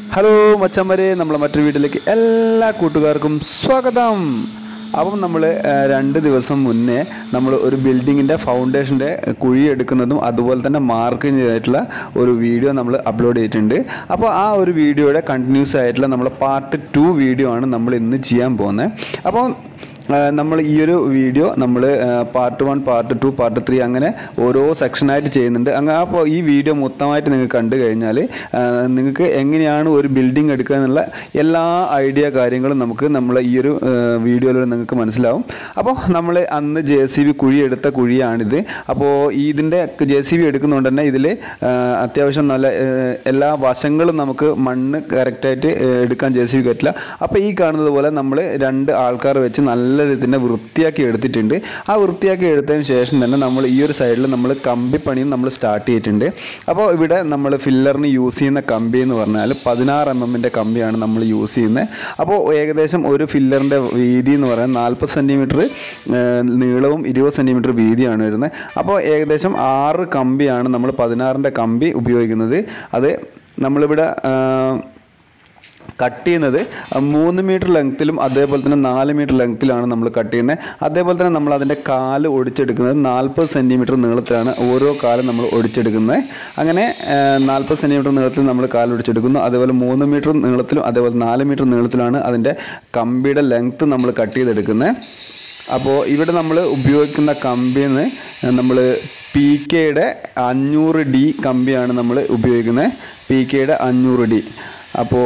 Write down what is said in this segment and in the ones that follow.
hello മച്ചമ്മരെ നമ്മളെ മറ്റൊരു വീട്ടിലേക്ക് എല്ലാ കൂട്ടുകാർക്കും സ്വാഗതം അപ്പം നമ്മൾ രണ്ട് ദിവസം മുന്നേ നമ്മൾ ഒരു ബിൽഡിങ്ങിൻ്റെ ഫൗണ്ടേഷൻ്റെ കുഴി എടുക്കുന്നതും അതുപോലെ തന്നെ മാർക്കിങ് ചെയ്തിട്ടുള്ള ഒരു വീഡിയോ നമ്മൾ അപ്ലോഡ് ചെയ്തിട്ടുണ്ട് അപ്പോൾ ആ ഒരു വീഡിയോയുടെ കണ്ടിന്യൂസ് ആയിട്ടുള്ള നമ്മൾ പാർട്ട് ടു വീഡിയോ ആണ് നമ്മൾ ഇന്ന് ചെയ്യാൻ പോകുന്നത് അപ്പോൾ നമ്മൾ ഈ ഒരു വീഡിയോ നമ്മൾ part one part two part three അങ്ങനെ ഓരോ സെക്ഷനായിട്ട് ചെയ്യുന്നുണ്ട് അങ്ങനെ അപ്പോൾ ഈ വീഡിയോ മൊത്തമായിട്ട് നിങ്ങൾക്ക് കണ്ടു കഴിഞ്ഞാൽ നിങ്ങൾക്ക് എങ്ങനെയാണ് ഒരു ബിൽഡിംഗ് എടുക്കുക എന്നുള്ള എല്ലാ ഐഡിയ കാര്യങ്ങളും നമുക്ക് നമ്മൾ ഈ ഒരു വീഡിയോയിൽ നിങ്ങൾക്ക് മനസ്സിലാവും അപ്പോൾ നമ്മൾ അന്ന് ജെ സി ബി കുഴി എടുത്ത കുഴിയാണിത് അപ്പോൾ ഈ ഇതിൻ്റെ ജെ സി ബി എടുക്കുന്നതുകൊണ്ട് തന്നെ ഇതിൽ അത്യാവശ്യം നല്ല ഏഹ്, എല്ലാ വശങ്ങളും നമുക്ക് മണ്ണ് കറക്റ്റായിട്ട് എടുക്കാൻ ജെ സി ബി പറ്റില്ല അപ്പോൾ ഈ കാണുന്നത് പോലെ നമ്മൾ രണ്ട് ആൾക്കാർ വെച്ച് നല്ല രീതിയിൽ വൃത്തിയാക്കി എടുത്തിട്ടുണ്ട് ആ വൃത്തിയാക്കി എടുത്തതിന് ശേഷം തന്നെ നമ്മൾ ഈ ഒരു സൈഡിൽ നമ്മൾ കമ്പിപ്പണിയും നമ്മൾ സ്റ്റാർട്ട് ചെയ്തിട്ടുണ്ട് അപ്പോൾ ഇവിടെ നമ്മൾ ഫില്ലറിന് യൂസ് ചെയ്യുന്ന കമ്പി എന്ന് പറഞ്ഞാൽ പതിനാറ് എം എമ്മിൻ്റെ കമ്പിയാണ് നമ്മൾ യൂസ് ചെയ്യുന്നത് അപ്പോൾ ഏകദേശം ഒരു ഫില്ലറിൻ്റെ വീതി എന്ന് പറയുന്നത് നാൽപ്പത് സെൻറ്റിമീറ്റർ നീളവും ഇരുപത് സെൻറ്റിമീറ്റർ വീതിയാണ് വരുന്നത് അപ്പോൾ ഏകദേശം ആറ് കമ്പിയാണ് നമ്മൾ പതിനാറിൻ്റെ കമ്പി ഉപയോഗിക്കുന്നത് അത് നമ്മളിവിടെ ആ, കട്ട് ചെയ്യുന്നത് മൂന്ന് മീറ്റർ ലെങ്ത്തിലും അതേപോലെ തന്നെ നാല് മീറ്റർ ലെങ്ത്തിലാണ് നമ്മൾ കട്ട് ചെയ്യുന്നത് അതേപോലെ തന്നെ നമ്മൾ അതിൻ്റെ കാല് ഒടിച്ചെടുക്കുന്നത് നാൽപ്പത് സെൻറ്റിമീറ്റർ നീളത്തിലാണ് ഓരോ കാലും നമ്മൾ ഒടിച്ചെടുക്കുന്നത് അങ്ങനെ നാൽപ്പത് സെൻറ്റിമീറ്റർ നീളത്തിൽ നമ്മൾ കാല് ഒടിച്ചെടുക്കുന്നു അതേപോലെ മൂന്ന് മീറ്റർ നീളത്തിലും അതേപോലെ നാല് മീറ്റർ നീളത്തിലാണ് അതിൻ്റെ കമ്പിയുടെ ലെങ്ത്ത് നമ്മൾ കട്ട് ചെയ്തെടുക്കുന്നത് അപ്പോൾ ഇവിടെ നമ്മൾ ഉപയോഗിക്കുന്ന കമ്പിന്ന് നമ്മൾ പി കെയുടെ അഞ്ഞൂറ് ഡി കമ്പിയാണ് നമ്മൾ ഉപയോഗിക്കുന്നത് പി കെയുടെ അഞ്ഞൂറ് ഡി അപ്പോൾ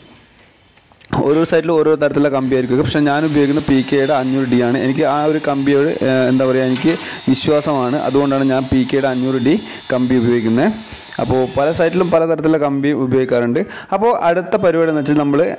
ഓരോ സൈഡിലും ഓരോ തരത്തിലുള്ള കമ്പി ആയിരിക്കും പക്ഷേ ഞാൻ ഉപയോഗിക്കുന്ന പി കെയുടെ അഞ്ഞൂറ് ഡി ആണ് എനിക്ക് ആ ഒരു കമ്പിയോട് ഏഹ്, എന്താ പറയുക എനിക്ക് വിശ്വാസമാണ് അതുകൊണ്ടാണ് ഞാൻ പി കെയുടെ അഞ്ഞൂറ് ഡി കമ്പി ഉപയോഗിക്കുന്നത് അപ്പോൾ പല സൈറ്റിലും പല തരത്തിലുള്ള കമ്പി ഉപയോഗിക്കാറുണ്ട് അപ്പോൾ അടുത്ത പരിപാടി എന്ന് വെച്ചാൽ നമ്മൾ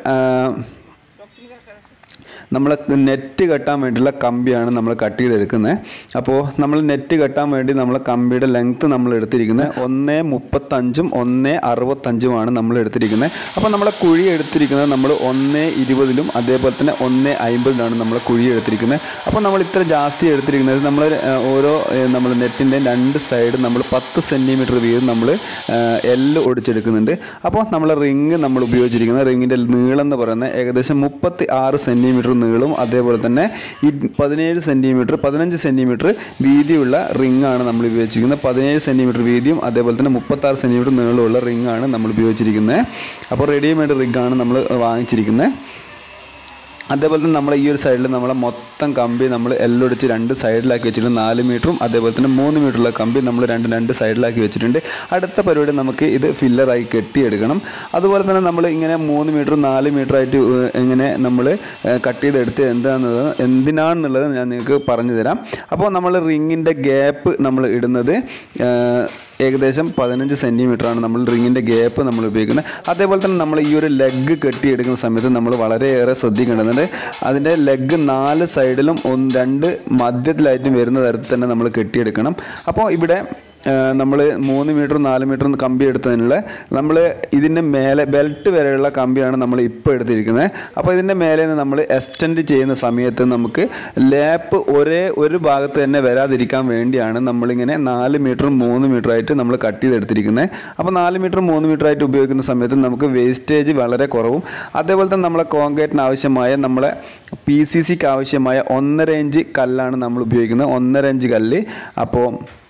നമ്മൾ നെറ്റ് കെട്ടാൻ വേണ്ടിയുള്ള കമ്പിയാണ് നമ്മൾ കട്ട് ചെയ്തെടുക്കുന്നത് അപ്പോൾ നമ്മൾ നെറ്റ് കെട്ടാൻ വേണ്ടി നമ്മൾ കമ്പിയുടെ ലെങ്ത്ത് നമ്മൾ എടുത്തിരിക്കുന്നത് ഒന്ന് മുപ്പത്തഞ്ചും ഒന്ന് അറുപത്തഞ്ചുമാണ് നമ്മൾ എടുത്തിരിക്കുന്നത് അപ്പോൾ നമ്മളെ കുഴി എടുത്തിരിക്കുന്നത് നമ്മൾ ഒന്ന് ഇരുപതിലും അതേപോലെ തന്നെ ഒന്ന് അമ്പതിലാണ് നമ്മൾ കുഴി എടുത്തിരിക്കുന്നത് അപ്പോൾ നമ്മൾ ഇത്ര ജാസ്തി എടുത്തിരിക്കുന്നത് നമ്മൾ ഏഹ്, ഓരോ ഏഹ്, നമ്മൾ നെറ്റിൻ്റെ രണ്ട് സൈഡ് നമ്മൾ പത്ത് സെൻറ്റിമീറ്റർ വീതം നമ്മൾ എല്ല് ഒടിച്ചെടുക്കുന്നുണ്ട് അപ്പോൾ നമ്മൾ റിങ് നമ്മൾ ഉപയോഗിച്ചിരിക്കുന്നത് റിങ്ങിൻ്റെ നീളം എന്ന് പറയുന്നത് ഏകദേശം മുപ്പത്തി ആറ് സെൻറ്റിമീറ്റർ നീളവും അതേപോലെ തന്നെ ഈ പതിനേഴ് സെൻറ്റിമീറ്റർ പതിനഞ്ച് സെൻറ്റിമീറ്റർ വീതിയുള്ള റിംഗ് ആണ് നമ്മൾ ഉപയോഗിച്ചിരിക്കുന്നത് പതിനേഴ് സെൻറ്റിമീറ്റർ വീതിയും അതേപോലെ തന്നെ മുപ്പത്താറ് സെൻറ്റിമീറ്റർ നീളമുള്ള റിംഗ് ആണ് നമ്മൾ ഉപയോഗിച്ചിരിക്കുന്നത് അപ്പോൾ റെഡിമെയ്ഡ് റിംഗ് ആണ് നമ്മൾ വാങ്ങിച്ചിരിക്കുന്നത് അതേപോലെ തന്നെ നമ്മൾ ഈ ഒരു സൈഡിൽ നമ്മളെ മൊത്തം കമ്പി നമ്മൾ എല്ലൊടിച്ച് രണ്ട് സൈഡിലാക്കി വെച്ചിട്ടുണ്ട് നാല് മീറ്ററും അതേപോലെ തന്നെ മൂന്ന് മീറ്ററുള്ള കമ്പി നമ്മൾ രണ്ട് രണ്ട് സൈഡിലാക്കി വെച്ചിട്ടുണ്ട് അടുത്ത പരിപാടി നമുക്ക് ഇത് ഫില്ലറായി കെട്ടിയെടുക്കണം അതുപോലെ തന്നെ നമ്മൾ ഇങ്ങനെ മൂന്ന് മീറ്റർ നാല് മീറ്റർ ആയിട്ട് ഏഹ്, ഇങ്ങനെ നമ്മൾ കട്ട് ചെയ്തെടുത്ത് എന്താണെന്നുള്ളത് എന്തിനാണെന്നുള്ളത് ഞാൻ നിങ്ങൾക്ക് പറഞ്ഞു തരാം അപ്പോൾ നമ്മൾ റിങ്ങിൻ്റെ ഗ്യാപ്പ് നമ്മൾ ഇടുന്നത് ഏഹ്, ഏകദേശം പതിനഞ്ച് സെൻറ്റിമീറ്റർ ആണ് നമ്മൾ റിങ്ങിൻ്റെ ഗ്യാപ്പ് നമ്മൾ ഉപയോഗിക്കുന്നത് അതേപോലെ തന്നെ നമ്മൾ ഈ ഒരു ലെഗ് കെട്ടിയെടുക്കുന്ന സമയത്ത് നമ്മൾ വളരെയേറെ ശ്രദ്ധിക്കേണ്ടതുണ്ട് അതിൻ്റെ ലെഗ് നാല് സൈഡിലും ഒന്ന് രണ്ട് മധ്യത്തിലായിട്ടും വരുന്ന തരത്തിൽ തന്നെ നമ്മൾ കെട്ടിയെടുക്കണം അപ്പോൾ ഇവിടെ നമ്മൾ മൂന്ന് മീറ്റർ നാല് മീറ്റർ കമ്പി എടുത്തതിനുള്ള നമ്മൾ ഇതിൻ്റെ മേലെ ബെൽറ്റ് വരെയുള്ള കമ്പിയാണ് നമ്മൾ ഇപ്പോൾ എടുത്തിരിക്കുന്നത് അപ്പോൾ ഇതിൻ്റെ മേലെ നിന്ന് നമ്മൾ എക്സ്റ്റെൻഡ് ചെയ്യുന്ന സമയത്ത് നമുക്ക് ലാപ്പ് ഒരേ ഒരു ഭാഗത്ത് തന്നെ വരാതിരിക്കാൻ വേണ്ടിയാണ് നമ്മളിങ്ങനെ നാല് മീറ്റർ മൂന്ന് മീറ്റർ ആയിട്ട് നമ്മൾ കട്ട് ചെയ്തെടുത്തിരിക്കുന്നത് അപ്പോൾ നാല് മീറ്റർ മൂന്ന് മീറ്റർ ആയിട്ട് ഉപയോഗിക്കുന്ന സമയത്ത് നമുക്ക് വേസ്റ്റേജ് വളരെ കുറവും അതേപോലെ തന്നെ നമ്മളെ കോൺക്രീറ്റിന് ആവശ്യമായ നമ്മളെ പി സി സിക്ക് ആവശ്യമായ ഒന്നര ഇഞ്ച് കല്ലാണ് നമ്മൾ ഉപയോഗിക്കുന്നത് ഒന്നര ഇഞ്ച് കല്ല് അപ്പോൾ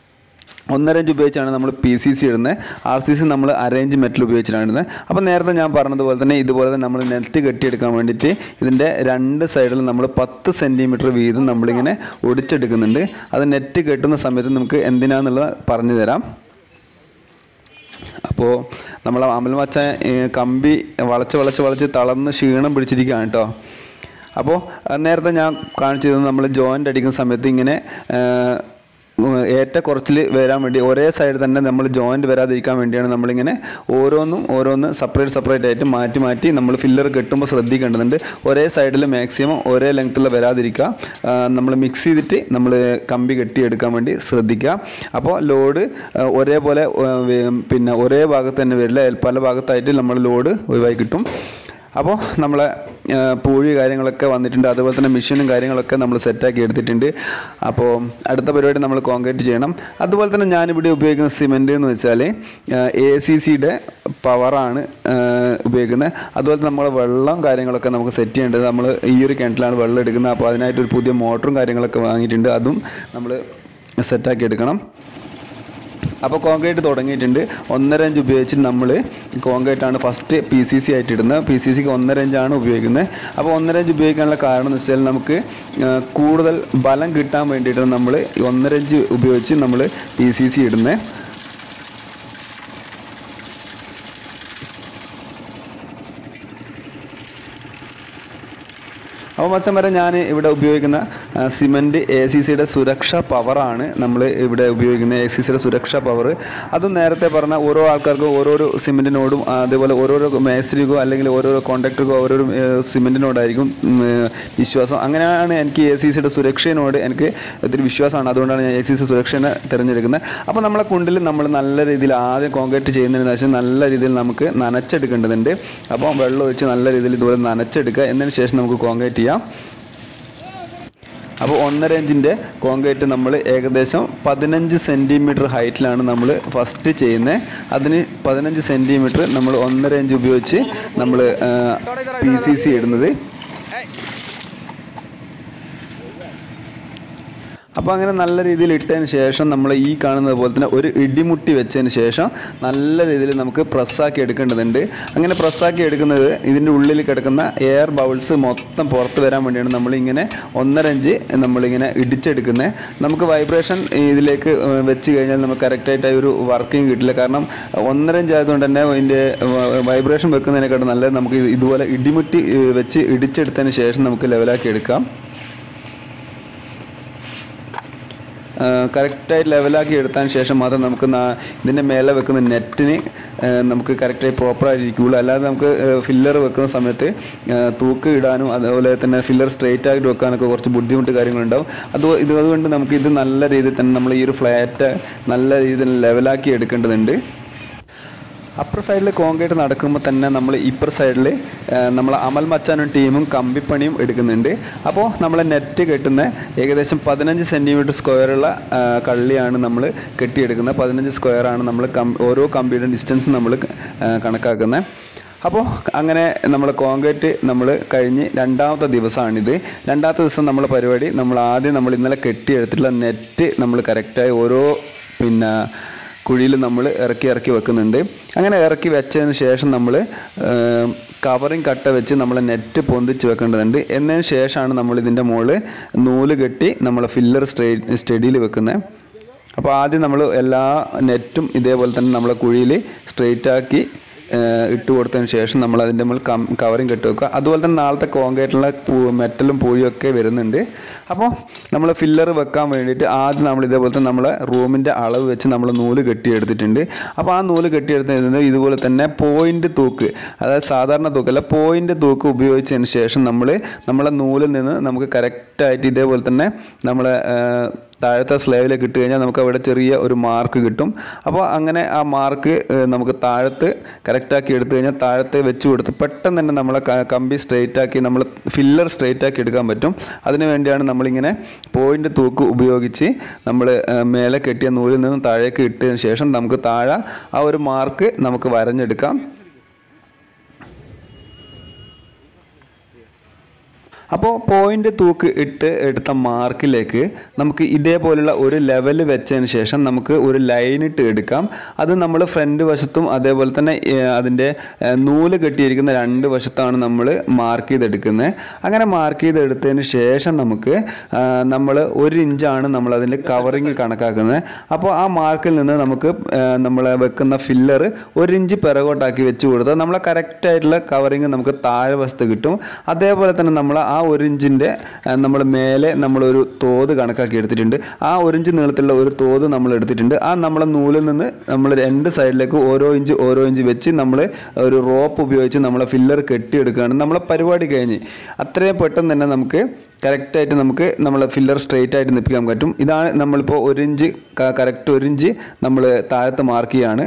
ഒന്നര ഇഞ്ച് ഉപയോഗിച്ചാണ് നമ്മൾ പി സി സി ഇടുന്നത് ആർ സി സി നമ്മൾ അരേഞ്ച് മെറ്റൽ ഉപയോഗിച്ചിട്ടാണ് ഇടുന്നത് അപ്പോൾ നേരത്തെ ഞാൻ പറഞ്ഞതുപോലെ തന്നെ ഇതുപോലെ തന്നെ നമ്മൾ നെറ്റ് കെട്ടിയെടുക്കാൻ വേണ്ടിയിട്ട് ഇതിൻ്റെ രണ്ട് സൈഡിൽ നമ്മൾ പത്ത് സെൻറ്റിമീറ്റർ വീതം നമ്മളിങ്ങനെ ഒടിച്ചെടുക്കുന്നുണ്ട് അത് നെറ്റ് കെട്ടുന്ന സമയത്ത് നമുക്ക് എന്തിനാന്നുള്ളത് പറഞ്ഞു തരാം അപ്പോൾ നമ്മൾ അമൽ മച്ച കമ്പി വളച്ച് വളച്ച് വളച്ച് തളർന്ന് ക്ഷീണം പിടിച്ചിരിക്കുകയാണ് കേട്ടോ അപ്പോൾ നേരത്തെ ഞാൻ കാണിച്ചു തന്നത് നമ്മൾ ജോയിൻ്റ് അടിക്കുന്ന സമയത്ത് ഇങ്ങനെ ഏറ്റ കുറച്ചിൽ വരാൻ വേണ്ടി ഒരേ സൈഡ് തന്നെ നമ്മൾ ജോയിൻ്റ് വരാതിരിക്കാൻ വേണ്ടിയാണ് നമ്മളിങ്ങനെ ഓരോന്നും ഓരോന്ന് സെപ്പറേറ്റ് സെപ്പറേറ്റ് ആയിട്ട് മാറ്റി മാറ്റി നമ്മൾ ഫില്ലർ കെട്ടുമ്പോൾ ശ്രദ്ധിക്കേണ്ടതുണ്ട് ഒരേ സൈഡിൽ മാക്സിമം ഒരേ ലെങ്ത്തുള്ള വരാതിരിക്കുക നമ്മൾ മിക്സ് ചെയ്തിട്ട് നമ്മൾ കമ്പി കെട്ടിയെടുക്കാൻ വേണ്ടി ശ്രദ്ധിക്കുക അപ്പോൾ ലോഡ് ഒരേപോലെ ആ, വേ- പിന്നെ ഒരേ ഭാഗത്ത് തന്നെ വരില്ല പല ഭാഗത്തായിട്ട് നമ്മൾ ലോഡ് ഒഴിവായി കിട്ടും അപ്പോൾ നമ്മളെ ആ, പൂഴി കാര്യങ്ങളൊക്കെ വന്നിട്ടുണ്ട് അതുപോലെ തന്നെ മെഷീനും കാര്യങ്ങളൊക്കെ നമ്മൾ സെറ്റാക്കി എടുത്തിട്ടുണ്ട് അപ്പോൾ അടുത്ത പരിപാടി നമ്മൾ കോൺക്രീറ്റ് ചെയ്യണം അതുപോലെ തന്നെ ഞാനിവിടെ ഉപയോഗിക്കുന്ന സിമെൻറ്റ് എന്ന് വെച്ചാൽ എ സി സിയുടെ പവറാണ് ഉപയോഗിക്കുന്നത് അതുപോലെ തന്നെ നമ്മൾ വെള്ളം കാര്യങ്ങളൊക്കെ നമുക്ക് സെറ്റ് ചെയ്യേണ്ടത് നമ്മൾ ഈ ഒരു കിണറ്റിലാണ് വെള്ളം എടുക്കുന്നത് അപ്പോൾ അതിനായിട്ട് ഒരു പുതിയ മോട്ടറും കാര്യങ്ങളൊക്കെ വാങ്ങിയിട്ടുണ്ട് അതും നമ്മൾ സെറ്റാക്കി എടുക്കണം അപ്പോൾ കോൺക്രീറ്റ് തുടങ്ങിയിട്ടുണ്ട് ഒന്നര ഇഞ്ച് ഉപയോഗിച്ച് നമ്മൾ കോൺക്രീറ്റ് ആണ് ഫസ്റ്റ് പി സി സി ആയിട്ട് ഇടുന്നത് പി സി സിക്ക് ഒന്നര ഇഞ്ചാണ് ഉപയോഗിക്കുന്നത് അപ്പോൾ ഒന്നര ഇഞ്ച് ഉപയോഗിക്കാനുള്ള കാരണം എന്ന് വെച്ചാൽ നമുക്ക് ആ, കൂടുതൽ ബലം കിട്ടാൻ വേണ്ടിയിട്ടാണ് നമ്മൾ ഒന്നര ഇഞ്ച് ഉപയോഗിച്ച് നമ്മൾ പി സി സി ഇടുന്നത് അപ്പോൾ മച്ചം വരെ ഞാൻ ഇവിടെ ഉപയോഗിക്കുന്ന ആ, സിമൻറ്റ് എ സി സിയുടെ സുരക്ഷാ പവറാണ് നമ്മൾ ഇവിടെ ഉപയോഗിക്കുന്ന എ സി സിയുടെ സുരക്ഷാ പവർ അതും നേരത്തെ പറഞ്ഞ ഓരോ ആൾക്കാർക്കും ഓരോരോ സിമെൻറ്റിനോടും അതേപോലെ ഓരോരോ മേസ്ത്രിക്കോ അല്ലെങ്കിൽ ഓരോരോ കോൺട്രാക്ടർക്കോ ഓരോരോ ഏ, സിമെൻറ്റിനോടായിരിക്കും ഉം, ഏ, വിശ്വാസം അങ്ങനെയാണ് എനിക്ക് എ സി സിയുടെ സുരക്ഷയോട് എനിക്ക് ഒത്തിരി വിശ്വാസമാണ് അതുകൊണ്ടാണ് ഞാൻ എ സി സി സുരക്ഷനെ തിരഞ്ഞെടുക്കുന്നത് അപ്പോൾ നമ്മളെ കുണ്ടിൽ നമ്മൾ നല്ല രീതിയിൽ ആദ്യം കോൺക്രീറ്റ് ചെയ്യുന്നതിന് ശേഷം നല്ല രീതിയിൽ നമുക്ക് നനച്ചെടുക്കേണ്ടതുണ്ട് അപ്പോൾ വെള്ളം ഒഴിച്ച് നല്ല രീതിയിൽ ഇതുപോലെ നനച്ചെടുക്കുക എന്നതിന് ശേഷം നമുക്ക് കോൺക്രീറ്റ് ചെയ്യാം അപ്പോൾ ഒന്നര ഇഞ്ചിൻ്റെ കോൺക്രീറ്റ് നമ്മൾ ഏകദേശം പതിനഞ്ച് സെൻറ്റിമീറ്റർ ഹൈറ്റിലാണ് നമ്മൾ ഫസ്റ്റ് ചെയ്യുന്നത് അതിന് പതിനഞ്ച് സെൻറ്റിമീറ്റർ നമ്മൾ ഒന്നര ഇഞ്ച് ഉപയോഗിച്ച് നമ്മൾ പി സി സി ഇടുന്നത് അപ്പോൾ അങ്ങനെ നല്ല രീതിയിൽ ഇട്ടതിന് ശേഷം നമ്മൾ ഈ കാണുന്നത് പോലെ തന്നെ ഒരു ഇടിമുട്ടി വെച്ചതിന് ശേഷം നല്ല രീതിയിൽ നമുക്ക് പ്രസ്സാക്കി എടുക്കേണ്ടതുണ്ട് അങ്ങനെ പ്രസ്സാക്കി എടുക്കുന്നത് ഇതിൻ്റെ ഉള്ളിൽ കിടക്കുന്ന എയർ ബൗൾസ് മൊത്തം പുറത്ത് വരാൻ വേണ്ടിയാണ് നമ്മളിങ്ങനെ ഒന്നര ഇഞ്ച് നമ്മളിങ്ങനെ ഇടിച്ചെടുക്കുന്നത് നമുക്ക് വൈബ്രേഷൻ ഇതിലേക്ക് ഏഹ്, വെച്ച് കഴിഞ്ഞാൽ നമുക്ക് കറക്റ്റായിട്ട് ഒരു വർക്കിംഗ് കിട്ടില്ല കാരണം ഒന്നര ഇഞ്ച് ആയതുകൊണ്ട് തന്നെ അതിൻ്റെ വൈബ്രേഷൻ വെക്കുന്നതിനെക്കാട്ടും നല്ലത് നമുക്ക് ഇത് ഇതുപോലെ ഇടിമുട്ടി ഏഹ്, വെച്ച് ഇടിച്ചെടുത്തതിന് ശേഷം നമുക്ക് ലെവലാക്കി എടുക്കാം കറക്റ്റായി ലെവലാക്കി എടുത്തതിന് ശേഷം മാത്രം നമുക്ക് നാ- ഇതിൻ്റെ മേലെ വെക്കുന്ന നെറ്റിന് നമുക്ക് കറക്റ്റായി പ്രോപ്പറായിട്ട് ഇരിക്കുകയുള്ളൂ അല്ലാതെ നമുക്ക് ഫില്ലർ വെക്കുന്ന സമയത്ത് ആ, തൂക്ക് ഇടാനും അതുപോലെ തന്നെ ഫില്ലർ സ്ട്രെയിറ്റ് ആയിട്ട് വെക്കാനൊക്കെ കുറച്ച് ബുദ്ധിമുട്ട് കാര്യങ്ങളുണ്ടാവും അത് ഇത് അതുകൊണ്ട് നമുക്ക് ഇത് നല്ല രീതിയിൽ തന്നെ നമ്മൾ ഈ ഒരു ഫ്ലാറ്റ് നല്ല രീതിയിൽ ലെവലാക്കി എടുക്കേണ്ടതുണ്ട് അപ്പർ സൈഡിൽ കോൺക്രീറ്റ് നടക്കുമ്പോൾ തന്നെ നമ്മൾ ഇപ്പർ സൈഡിൽ നമ്മൾ അമൽ മച്ചാനും ടീമും കമ്പിപ്പണിയും എടുക്കുന്നുണ്ട് അപ്പോൾ നമ്മൾ നെറ്റ് കെട്ടുന്ന ഏകദേശം പതിനഞ്ച് സെൻറ്റിമീറ്റർ സ്ക്വയറുള്ള ആ, കള്ളിയാണ് നമ്മൾ കെട്ടിയെടുക്കുന്നത് പതിനഞ്ച് സ്ക്വയറാണ് നമ്മൾ കം ഓരോ കമ്പിയുടെ ഡിസ്റ്റൻസ് നമ്മൾ കണക്കാക്കുന്നത് അപ്പോൾ അങ്ങനെ നമ്മൾ കോൺക്രീറ്റ് നമ്മൾ കഴിഞ്ഞ് രണ്ടാമത്തെ ദിവസമാണിത് രണ്ടാമത്തെ ദിവസം നമ്മൾ പരിപാടി നമ്മൾ ആദ്യം നമ്മൾ ഇന്നലെ കെട്ടിയെടുത്തിട്ടുള്ള നെറ്റ് നമ്മൾ കറക്റ്റായി ഓരോ പിന്നെ കുഴിയിൽ നമ്മൾ ഇറക്കി ഇറക്കി വെക്കുന്നുണ്ട് അങ്ങനെ ഇറക്കി വെച്ചതിന് ശേഷം നമ്മൾ കവറിങ് കട്ട വെച്ച് നമ്മൾ നെറ്റ് പൊന്തിച്ച് വെക്കേണ്ടതുണ്ട് എന്നതിന് ശേഷമാണ് നമ്മൾ ഇതിൻ്റെ മുകളിൽ നൂല് കെട്ടി നമ്മൾ ഫില്ലർ സ്ട്രേ സ്റ്റഡിയിൽ വെക്കുന്നത് അപ്പോൾ ആദ്യം നമ്മൾ എല്ലാ നെറ്റും ഇതേപോലെ തന്നെ നമ്മളെ കുഴിയിൽ സ്ട്രെയിറ്റ് ആക്കി ഏഹ് ഇട്ട് കൊടുത്തതിന് ശേഷം നമ്മൾ അതിൻ്റെ മുകളിൽ കം കവറിങ് കെട്ടി വെക്കുക അതുപോലെ തന്നെ നാളത്തെ കോൺക്രീറ്റിലുള്ള പൂ മെറ്റലും പൂഴിയും ഒക്കെ വരുന്നുണ്ട് അപ്പോൾ നമ്മൾ ഫില്ലർ വെക്കാൻ വേണ്ടിയിട്ട് ആദ്യം നമ്മൾ ഇതേപോലെ തന്നെ നമ്മളെ റൂമിൻ്റെ അളവ് വെച്ച് നമ്മൾ നൂല് കെട്ടിയെടുത്തിട്ടുണ്ട് അപ്പോൾ ആ നൂല് കെട്ടിയെടുത്തത് ഇതുപോലെ തന്നെ പോയിൻ്റ് തൂക്ക് അതായത് സാധാരണ തൂക്കല്ല പോയിൻ്റ് തൂക്ക് ഉപയോഗിച്ചതിന് ശേഷം നമ്മൾ നമ്മളെ നൂലിൽ നിന്ന് നമുക്ക് കറക്റ്റായിട്ട് ഇതേപോലെ തന്നെ നമ്മളെ ഏഹ്, താഴത്തെ സ്ലേവിലേക്ക് ഇട്ട് കഴിഞ്ഞാൽ നമുക്ക് അവിടെ ചെറിയ ഒരു മാർക്ക് കിട്ടും അപ്പോൾ അങ്ങനെ ആ മാർക്ക് നമുക്ക് താഴത്ത് കറക്റ്റാക്കി എടുത്തു കഴിഞ്ഞാൽ താഴത്ത് വെച്ച് കൊടുത്ത് പെട്ടെന്ന് തന്നെ നമ്മളെ ക- കമ്പി സ്ട്രെയിറ്റ് ആക്കി നമ്മൾ ഫില്ലർ സ്ട്രെയിറ്റ് ആക്കി എടുക്കാൻ പറ്റും അതിന് വേണ്ടിയാണ് നമ്മളിങ്ങനെ പോയിൻ്റ് തൂക്ക് ഉപയോഗിച്ച് നമ്മൾ മേലെ കെട്ടിയ നൂലിൽ നിന്ന് താഴേക്ക് ഇട്ടതിന് ശേഷം നമുക്ക് താഴെ ആ ഒരു മാർക്ക് നമുക്ക് വരഞ്ഞെടുക്കാം അപ്പോൾ പോയിന്റ് തൂക്ക് ഇട്ട് എടുത്ത മാർക്കിലേക്ക് നമുക്ക് ഇതേപോലുള്ള ഒരു ലെവൽ വെച്ചതിന് ശേഷം നമുക്ക് ഒരു ലൈൻ ഇട്ട് എടുക്കാം അത് നമ്മൾ ഫ്രണ്ട് വശത്തും അതേപോലെ തന്നെ ഏഹ്, അതിൻ്റെ ഏഹ്, നൂല് കെട്ടിയിരിക്കുന്ന രണ്ട് വശത്താണ് നമ്മൾ മാർക്ക് ചെയ്തെടുക്കുന്നത് അങ്ങനെ മാർക്ക് ചെയ്തെടുത്തതിന് ശേഷം നമുക്ക് നമ്മൾ ഒരു ഇഞ്ചാണ് നമ്മൾ അതിൻ്റെ കവറിങ് കണക്കാക്കുന്നത് അപ്പോൾ ആ മാർക്കിൽ നിന്ന് നമുക്ക് നമ്മൾ വെക്കുന്ന ഫില്ലർ ഒരു ഇഞ്ച് പിറകോട്ടാക്കി വെച്ച് കൊടുത്താൽ നമ്മളെ കറക്റ്റായിട്ടുള്ള കവറിങ് നമുക്ക് താഴെ വശത്ത് കിട്ടും അതേപോലെ തന്നെ നമ്മൾ ആ ഒരു ഇഞ്ചിൻ്റെ നമ്മൾ മേലെ നമ്മളൊരു തോത് കണക്കാക്കി എടുത്തിട്ടുണ്ട് ആ ഒരു ഇഞ്ച് നീളത്തിലുള്ള ഒരു തോത് നമ്മൾ എടുത്തിട്ടുണ്ട് ആ നമ്മളെ നൂലിൽ നിന്ന് നമ്മൾ രണ്ട് സൈഡിലേക്ക് ഓരോ ഇഞ്ച് ഓരോ ഇഞ്ച് വെച്ച് നമ്മൾ ഒരു റോപ്പ് ഉപയോഗിച്ച് നമ്മളെ ഫില്ലർ കെട്ടിയെടുക്കുകയാണ് നമ്മളെ പരിപാടി കഴിഞ്ഞ് അത്രയും പെട്ടെന്ന് തന്നെ നമുക്ക് കറക്റ്റായിട്ട് നമുക്ക് നമ്മളെ ഫില്ലർ സ്ട്രെയിറ്റ് ആയിട്ട് നിൽപ്പിക്കാൻ പറ്റും ഇതാണ് നമ്മളിപ്പോൾ ഒരു ഇഞ്ച് കറക്റ്റ് ഒരു ഇഞ്ച് നമ്മൾ താഴത്ത് മാർക്ക് ചെയ്യാണ്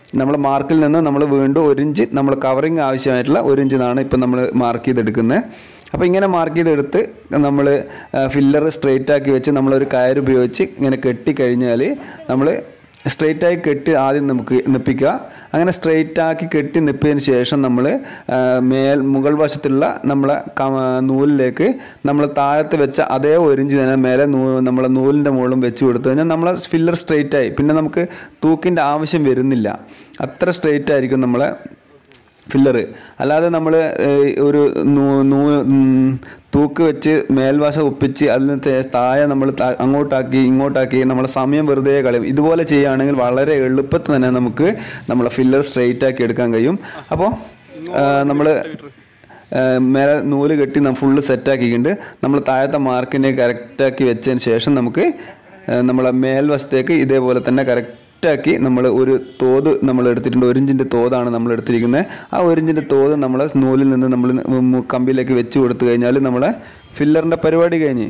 നമ്മൾ മാർക്കിൽ നിന്ന് നമ്മൾ വീണ്ടും ഒരു ഇഞ്ച് നമ്മൾ കവറിങ് ആവശ്യമായിട്ടുള്ള ഒരു ഇഞ്ചിനാണ് ഇപ്പം നമ്മൾ മാർക്ക് ചെയ്തെടുക്കുന്നത് അപ്പോൾ ഇങ്ങനെ മാർക്ക് ചെയ്തെടുത്ത് നമ്മൾ ഫില്ലർ സ്ട്രെയിറ്റ് ആക്കി വെച്ച് നമ്മളൊരു കയർ ഉപയോഗിച്ച് ഇങ്ങനെ കെട്ടി കഴിഞ്ഞാൽ നമ്മൾ സ്ട്രെയിറ്റ് ആയി കെട്ടി ആദ്യം നമുക്ക് നിപ്പിക്കുക അങ്ങനെ സ്ട്രെയിറ്റ് ആക്കി കെട്ടി നിപ്പിയതിന് ശേഷം നമ്മൾ മേൽ മുകൾ വശത്തുള്ള നമ്മളെ ക- നൂലിലേക്ക് നമ്മൾ താഴത്ത് വെച്ച അതേ ഒരു ഇഞ്ച് തന്നെ മേലെ നൂ നമ്മളെ നൂലിൻ്റെ മുകളിലും വെച്ച് കൊടുത്തു കഴിഞ്ഞാൽ നമ്മളെ ഫില്ലർ സ്ട്രെയിറ്റ് ആയി പിന്നെ നമുക്ക് തൂക്കിൻ്റെ ആവശ്യം വരുന്നില്ല അത്ര സ്ട്രെയിറ്റ് ആയിരിക്കും നമ്മളെ ഫില്ലറ് അല്ലാതെ നമ്മൾ ഒരു നൂ- നൂ- ഉം, തൂക്ക് വെച്ച് മേൽവശം ഒപ്പിച്ച് അതിന് തേ- താഴെ നമ്മൾ അങ്ങോട്ടാക്കി ഇങ്ങോട്ടാക്കി നമ്മളെ സമയം വെറുതെ കളയും ഇതുപോലെ ചെയ്യുകയാണെങ്കിൽ വളരെ എളുപ്പത്തിൽ തന്നെ നമുക്ക് നമ്മളെ ഫില്ലർ സ്ട്രെയിറ്റ് ആക്കി എടുക്കാൻ കഴിയും അപ്പോൾ നമ്മൾ മേലെ നൂല് കെട്ടി നമ്മൾ ഫുള്ള് സെറ്റാക്കിയിട്ടുണ്ട് നമ്മൾ താഴത്തെ മാർക്കിനെ കറക്റ്റാക്കി വെച്ചതിന് ശേഷം നമുക്ക് ഏഹ്, നമ്മളെ മേൽവശത്തേക്ക് ഇതേപോലെ തന്നെ കറക്റ്റാക്കി നമ്മൾ ഒരു തോത് നമ്മൾ എടുത്തിട്ടുണ്ട് ഒരു ഇഞ്ചിൻ്റെ തോതാണ് നമ്മൾ എടുത്തിരിക്കുന്നത് ആ ഒരു ഇഞ്ചിൻ്റെ തോത് നമ്മൾ നൂലിൽ നിന്ന് നമ്മൾ മു- കമ്പിയിലേക്ക് വെച്ച് കൊടുത്തു കഴിഞ്ഞാൽ നമ്മളെ ഫില്ലറിൻ്റെ പരിപാടി കഴിഞ്ഞ്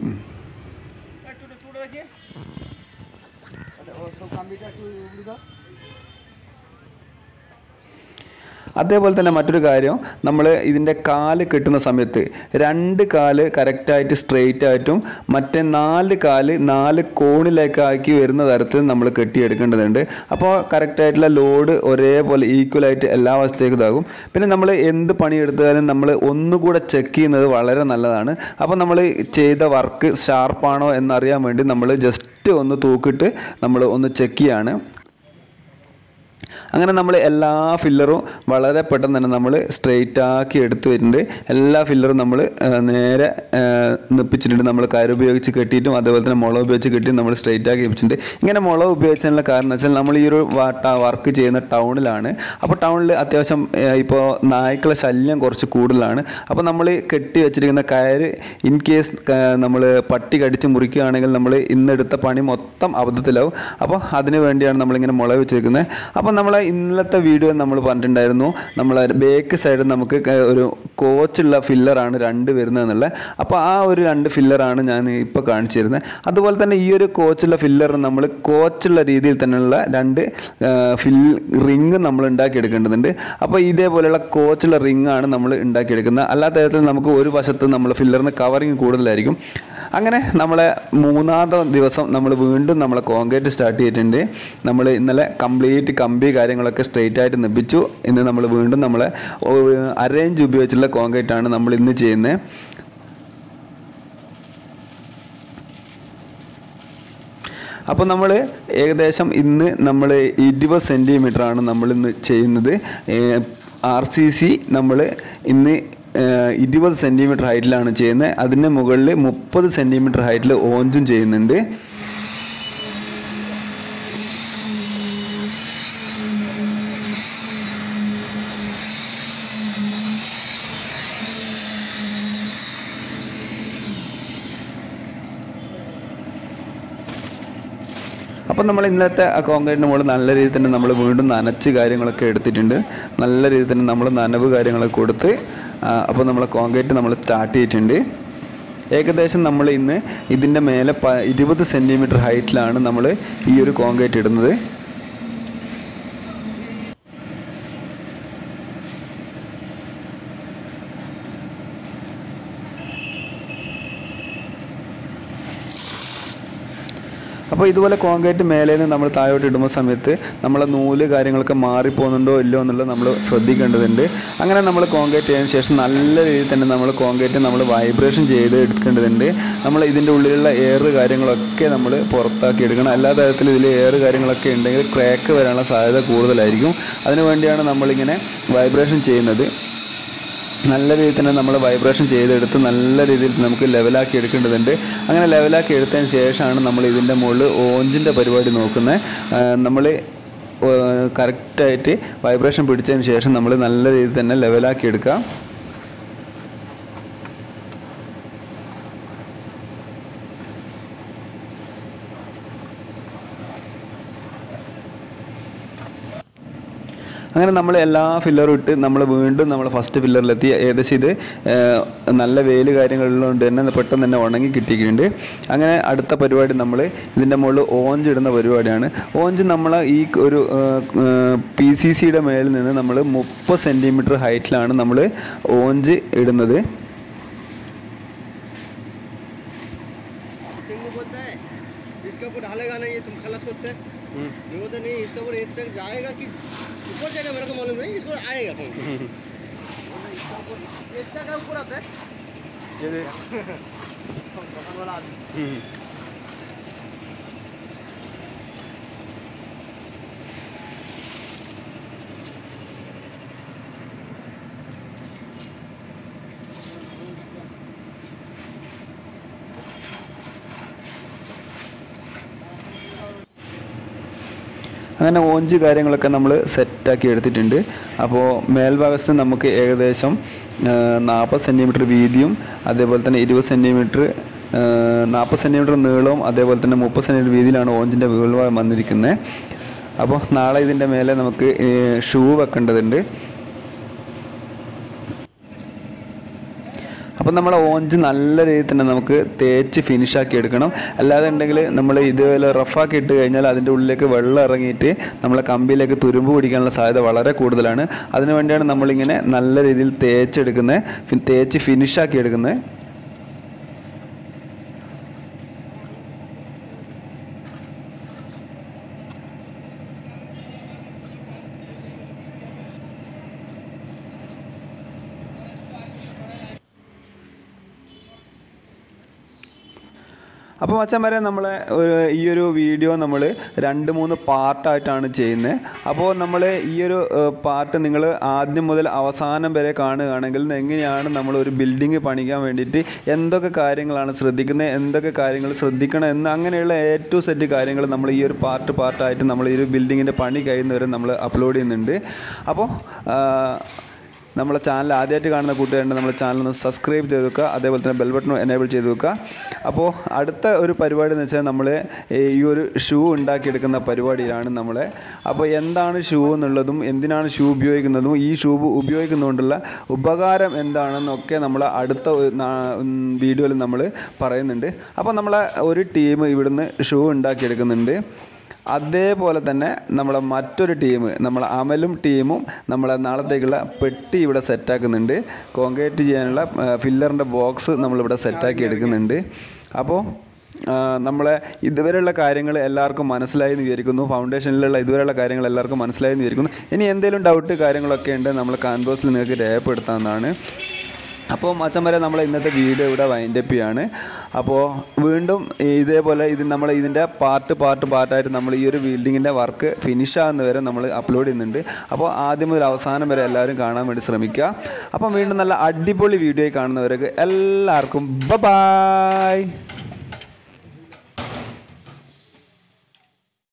അതേപോലെ തന്നെ മറ്റൊരു കാര്യം നമ്മൾ ഇതിൻ്റെ കാല് കെട്ടുന്ന സമയത്ത് രണ്ട് കാല് കറക്റ്റായിട്ട് സ്ട്രെയിറ്റ് ആയിട്ടും മറ്റേ നാല് കാല് നാല് കോണിലേക്ക് ആക്കി വരുന്ന തരത്തിൽ നമ്മൾ കെട്ടിയെടുക്കേണ്ടതുണ്ട് അപ്പോൾ കറക്റ്റായിട്ടുള്ള ലോഡ് ഒരേപോലെ ഈക്വലായിട്ട് എല്ലാ വശത്തേക്കും ഇതാകും പിന്നെ നമ്മൾ എന്ത് പണിയെടുത്താലും നമ്മൾ ഒന്നുകൂടെ ചെക്ക് ചെയ്യുന്നത് വളരെ നല്ലതാണ് അപ്പോൾ നമ്മൾ ചെയ്ത വർക്ക് ഷാർപ്പാണോ എന്നറിയാൻ വേണ്ടി നമ്മൾ ജസ്റ്റ് ഒന്ന് തൂക്കിട്ട് നമ്മൾ ഒന്ന് ചെക്ക് ചെയ്യാണ് അങ്ങനെ നമ്മൾ എല്ലാ ഫില്ലറും വളരെ പെട്ടെന്ന് തന്നെ നമ്മൾ സ്ട്രെയിറ്റ് ആക്കി എടുത്തു വരുന്നുണ്ട് എല്ലാ ഫില്ലറും നമ്മൾ നേരെ ആ, നിപ്പിച്ചിട്ടുണ്ട് നമ്മൾ കയർ ഉപയോഗിച്ച് കെട്ടിയിട്ടും അതേപോലെ തന്നെ മുളക് ഉപയോഗിച്ച് കെട്ടി നമ്മൾ സ്ട്രെയിറ്റ് ആക്കി വെച്ചിട്ടുണ്ട് ഇങ്ങനെ മുളക് ഉപയോഗിച്ചതിനുള്ള കാരണം എന്ന് വെച്ചാൽ നമ്മൾ ഈ ഒരു വർക്ക് ചെയ്യുന്ന ടൗണിലാണ് അപ്പോൾ ടൗണിൽ അത്യാവശ്യം ഇപ്പോൾ നായ്ക്കളെ ശല്യം കുറച്ച് കൂടുതലാണ് അപ്പോൾ നമ്മൾ കെട്ടി വെച്ചിരിക്കുന്ന കയറ് ഇൻ കേസ് നമ്മൾ പട്ടി കടിച്ച് മുറിക്കുകയാണെങ്കിൽ നമ്മൾ ഇന്നെടുത്ത പണി മൊത്തം അബദ്ധത്തിലാവും അപ്പോൾ അതിന് വേണ്ടിയാണ് നമ്മളിങ്ങനെ മുളക് വെച്ചിരിക്കുന്നത് അപ്പോൾ നമ്മളെ ഇന്നലത്തെ വീഡിയോ നമ്മൾ പറഞ്ഞിട്ടുണ്ടായിരുന്നു നമ്മളെ ബേക്ക് സൈഡ് നമുക്ക് ക- ഒരു കോച്ചുള്ള ഫില്ലറാണ് രണ്ട് വരുന്നതെന്നുള്ളത് അപ്പോൾ ആ ഒരു രണ്ട് ഫില്ലറാണ് ഞാൻ ഇപ്പോൾ കാണിച്ചു തരുന്നത് അതുപോലെ തന്നെ ഈ ഒരു കോച്ചുള്ള ഫില്ലർ നമ്മൾ കോച്ചുള്ള രീതിയിൽ തന്നെയുള്ള രണ്ട് ആ, ഫിൽ റിങ് നമ്മൾ ഉണ്ടാക്കിയെടുക്കേണ്ടതുണ്ട് അപ്പോൾ ഇതേപോലെയുള്ള കോച്ചുള്ള റിങ് ആണ് നമ്മൾ ഉണ്ടാക്കിയെടുക്കുന്നത് അല്ലാത്ത തരത്തിൽ നമുക്ക് ഒരു വശത്ത് നമ്മൾ ഫില്ലറിന് കവറിങ് കൂടുതലായിരിക്കും അങ്ങനെ നമ്മളെ മൂന്നാമത്തെ ദിവസം നമ്മൾ വീണ്ടും നമ്മളെ കോൺക്രീറ്റ് സ്റ്റാർട്ട് ചെയ്തിട്ടുണ്ട് നമ്മൾ ഇന്നലെ കംപ്ലീറ്റ് കമ്പി കാര്യങ്ങളൊക്കെ സ്ട്രെയിറ്റ് ആയിട്ട് നിർമ്മിച്ചു ഇന്ന് നമ്മൾ വീണ്ടും നമ്മളെ അറേഞ്ച് ഉപയോഗിച്ചുള്ള കോൺക്രീറ്റ് ആണ് നമ്മൾ ഇന്ന് ചെയ്യുന്നത് അപ്പോൾ നമ്മൾ ഏകദേശം ഇന്ന് നമ്മൾ ഇരുപത് സെൻറ്റിമീറ്റർ ആണ് നമ്മൾ ഇന്ന് ചെയ്യുന്നത് ആർ സി സി നമ്മൾ ഇന്ന് ഏഹ്, ഇരുപത് സെൻറ്റിമീറ്റർ ഹൈറ്റിലാണ് ചെയ്യുന്നത് അതിന് മുകളിൽ മുപ്പത് സെൻറ്റിമീറ്റർ ഹൈറ്റിൽ ഓഞ്ചും ചെയ്യുന്നുണ്ട് അപ്പം നമ്മൾ ഇന്നത്തെ ആ കോൺക്രീറ്റിന് മുകളിൽ നല്ല രീതിയിൽ തന്നെ നമ്മൾ വീണ്ടും നനച്ച് കാര്യങ്ങളൊക്കെ എടുത്തിട്ടുണ്ട് നല്ല രീതിയിൽ തന്നെ നമ്മൾ നനവ് കാര്യങ്ങളൊക്കെ കൊടുത്ത് അപ്പോൾ നമ്മൾ കോൺക്രീറ്റ് നമ്മൾ സ്റ്റാർട്ട് ചെയ്തിട്ടുണ്ട് ഏകദേശം നമ്മൾ ഇന്ന് ഇതിൻ്റെ മേലെ പ ഇരുപത് സെൻറ്റിമീറ്റർ ഹൈറ്റിലാണ് നമ്മൾ ഈ ഒരു കോൺക്രീറ്റ് ഇടുന്നത് അപ്പോൾ ഇതുപോലെ കോൺക്രീറ്റ് മേലെ നിന്ന് നമ്മൾ താഴോട്ട് ഇടുന്ന സമയത്ത് നമ്മളെ നൂല് കാര്യങ്ങളൊക്കെ മാറിപ്പോകുന്നുണ്ടോ ഇല്ലയോ എന്നുള്ളത് നമ്മൾ ശ്രദ്ധിക്കേണ്ടതുണ്ട് അങ്ങനെ നമ്മൾ കോൺക്രീറ്റ് ചെയ്തതിന് ശേഷം നല്ല രീതിയിൽ തന്നെ നമ്മൾ കോൺക്രീറ്റ് നമ്മൾ വൈബ്രേഷൻ ചെയ്ത് എടുക്കേണ്ടതുണ്ട് നമ്മൾ ഇതിൻ്റെ ഉള്ളിലുള്ള എയർ കാര്യങ്ങളൊക്കെ നമ്മൾ പുറത്താക്കി എടുക്കണം എല്ലാ തരത്തിലും ഇതിൽ എയർ കാര്യങ്ങളൊക്കെ ഉണ്ടെങ്കിൽ ക്രാക്ക് വരാനുള്ള സാധ്യത കൂടുതലായിരിക്കും അതിനു വേണ്ടിയാണ് നമ്മളിങ്ങനെ വൈബ്രേഷൻ ചെയ്യുന്നത് നല്ല രീതിയിൽ തന്നെ നമ്മൾ വൈബ്രേഷൻ ചെയ്തെടുത്ത് നല്ല രീതിയിൽ നമുക്ക് ലെവലാക്കി എടുക്കേണ്ടതുണ്ട് അങ്ങനെ ലെവലാക്കി എടുത്തതിന് ശേഷമാണ് നമ്മൾ ഇതിൻ്റെ മുകളിൽ ഓഞ്ചിൻ്റെ പരിപാടി നോക്കുന്നത് നമ്മൾ കറക്റ്റായിട്ട് വൈബ്രേഷൻ പിടിച്ചതിന് ശേഷം നമ്മൾ നല്ല രീതിയിൽ തന്നെ ലെവലാക്കി എടുക്കുക അങ്ങനെ നമ്മൾ എല്ലാ ഫില്ലറും ഇട്ട് നമ്മൾ വീണ്ടും നമ്മൾ ഫസ്റ്റ് ഫില്ലറിലെത്തി ഏകദേശം ഇത് ഏഹ്, നല്ല വെയിൽ കാര്യങ്ങളുള്ളതുകൊണ്ട് തന്നെ പെട്ടെന്ന് തന്നെ ഉണങ്ങി കിട്ടിയിട്ടുണ്ട് അങ്ങനെ അടുത്ത പരിപാടി നമ്മൾ ഇതിൻ്റെ മുകളിൽ ഓഞ്ച് ഇടുന്ന പരിപാടിയാണ് ഓഞ്ച് നമ്മൾ ഈ ഒരു പി സി സിയുടെ മേളിൽ നിന്ന് നമ്മൾ മുപ്പത് സെൻറ്റിമീറ്റർ ഹൈറ്റിലാണ് നമ്മൾ ഓഞ്ച് ഇടുന്നത് टिंगू बोलता है इसके ऊपर ढालेगा नहीं ये तुम खलास करते ये बोलते नहीं इसके ऊपर एक तक जाएगा कि ऊपर जाएगा मेरे को मालूम नहीं इसके ऊपर आएगा फोन इसका ऊपर एक तक का ऊपर आता है दुकान वाला आदमी അങ്ങനെ ഓഞ്ച് കാര്യങ്ങളൊക്കെ നമ്മൾ സെറ്റാക്കി എടുത്തിട്ടുണ്ട് അപ്പോൾ മേൽഭാഗത്ത് നമുക്ക് ഏകദേശം നാൽപ്പത് സെൻറ്റിമീറ്റർ വീതിയും അതേപോലെ തന്നെ ഇരുപത് സെൻറ്റിമീറ്റർ നാൽപ്പത് സെൻറ്റിമീറ്റർ നീളവും അതേപോലെ തന്നെ മുപ്പത് സെൻറ്റിമീറ്റർ വീതിയിലാണ് ഓഞ്ചിൻ്റെ വീൾഭാഗം വന്നിരിക്കുന്നത് അപ്പോൾ നാളെ ഇതിൻ്റെ മേലെ നമുക്ക് ഷൂ വെക്കേണ്ടതുണ്ട് അപ്പം നമ്മൾ ഓഞ്ച് നല്ല രീതിയിൽ തന്നെ നമുക്ക് തേച്ച് ഫിനിഷാക്കി എടുക്കണം അല്ലാതെ ഉണ്ടെങ്കിൽ നമ്മൾ ഇതുപോലെ റഫാക്കി ഇട്ട് കഴിഞ്ഞാൽ അതിൻ്റെ ഉള്ളിലേക്ക് വെള്ളം ഇറങ്ങിയിട്ട് നമ്മളെ കമ്പിയിലേക്ക് തുരുമ്പ് പിടിക്കാനുള്ള സാധ്യത വളരെ കൂടുതലാണ് അതിനു വേണ്ടിയാണ് നമ്മളിങ്ങനെ നല്ല രീതിയിൽ തേച്ചെടുക്കുന്നത് ഫി- തേച്ച് ഫിനിഷാക്കി എടുക്കുന്നത് അപ്പോൾ മച്ചന്മാരെ നമ്മളെ ഒരു ഈ ഒരു വീഡിയോ നമ്മൾ രണ്ട് മൂന്ന് പാർട്ടായിട്ടാണ് ചെയ്യുന്നത് അപ്പോൾ നമ്മൾ ഈ ഒരു പാർട്ട് നിങ്ങൾ ആദ്യം മുതൽ അവസാനം വരെ കാണുകയാണെങ്കിൽ എങ്ങനെയാണ് നമ്മൾ ഒരു ബിൽഡിംഗ് പണിക്കാൻ വേണ്ടിയിട്ട് എന്തൊക്കെ കാര്യങ്ങളാണ് ശ്രദ്ധിക്കുന്നത് എന്തൊക്കെ കാര്യങ്ങൾ ശ്രദ്ധിക്കണം എന്ന് അങ്ങനെയുള്ള എ ടു സെറ്റ് കാര്യങ്ങൾ നമ്മൾ ഈ ഒരു പാർട്ട് പാർട്ടായിട്ട് നമ്മൾ ഈ ഒരു ബിൽഡിങ്ങിൻ്റെ പണി കഴിയുന്നവരെ നമ്മൾ അപ്ലോഡ് ചെയ്യുന്നുണ്ട് അപ്പോൾ ആ, നമ്മളെ ചാനൽ ആദ്യമായിട്ട് കാണുന്ന കൂട്ടുകാരുണ്ട് നമ്മുടെ ചാനൽ ഒന്ന് സബ്സ്ക്രൈബ് ചെയ്ത് വെക്കുക അതേപോലെ തന്നെ ബെൽ ബട്ടൺ എനേബിൾ ചെയ്ത് വെക്കുക അപ്പോൾ അടുത്ത ഒരു പരിപാടി എന്ന് വെച്ചാൽ നമ്മൾ ഈ ഒരു ഷൂ ഉണ്ടാക്കിയെടുക്കുന്ന പരിപാടിയിലാണ് നമ്മൾ അപ്പോൾ എന്താണ് ഷൂ എന്നുള്ളതും എന്തിനാണ് ഷൂ ഉപയോഗിക്കുന്നതും ഈ ഷൂ ഉപയോഗിക്കുന്നതുകൊണ്ടുള്ള ഉപകാരം എന്താണെന്നൊക്കെ നമ്മൾ അടുത്ത വീഡിയോയിൽ നമ്മൾ പറയുന്നുണ്ട് അപ്പോൾ നമ്മളെ ഒരു ടീം ഇവിടുന്ന് ഷൂ ഉണ്ടാക്കിയെടുക്കുന്നുണ്ട് അതേപോലെ തന്നെ നമ്മളെ മറ്റൊരു ടീം നമ്മളെ അമലും ടീമും നമ്മളെ നാളത്തേക്കുള്ള പെട്ടി ഇവിടെ സെറ്റാക്കുന്നുണ്ട് കോൺക്രീറ്റ് ചെയ്യാനുള്ള ഫില്ലറിൻ്റെ ബോക്സ് നമ്മളിവിടെ സെറ്റാക്കി എടുക്കുന്നുണ്ട് അപ്പോൾ ആ, നമ്മളെ ഇതുവരെയുള്ള കാര്യങ്ങൾ എല്ലാവർക്കും മനസ്സിലായി എന്ന് വിചാരിക്കുന്നു ഫൗണ്ടേഷനിലുള്ള ഇതുവരെയുള്ള കാര്യങ്ങൾ എല്ലാവർക്കും മനസ്സിലായി എന്ന് വിചാരിക്കുന്നു ഇനി എന്തെങ്കിലും ഡൗട്ട് കാര്യങ്ങളൊക്കെ ഉണ്ട് നമ്മൾ കാൻവാസിൽ നിങ്ങൾക്ക് രേഖപ്പെടുത്താവുന്നതാണ് അപ്പോൾ മച്ചന്മാരെ നമ്മൾ ഇന്നത്തെ വീഡിയോ ഇവിടെ വൈൻഡപ്പ് ചെയ്യാണ് അപ്പോൾ വീണ്ടും ഇതേപോലെ ഇത് നമ്മൾ ഇതിൻ്റെ പാർട്ട് പാർട്ട് പാർട്ടായിട്ട് നമ്മൾ ഈ ഒരു ബിൽഡിങ്ങിൻ്റെ വർക്ക് ഫിനിഷ് ആകുന്ന വരെ നമ്മൾ അപ്ലോഡ് ചെയ്യുന്നുണ്ട് അപ്പോൾ ആദ്യം മുതൽ അവസാനം വരെ എല്ലാവരും കാണാൻ വേണ്ടി ശ്രമിക്കുക അപ്പം വീണ്ടും നല്ല അടിപൊളി വീഡിയോ കാണുന്നവർക്ക് എല്ലാവർക്കും ബ ബായ്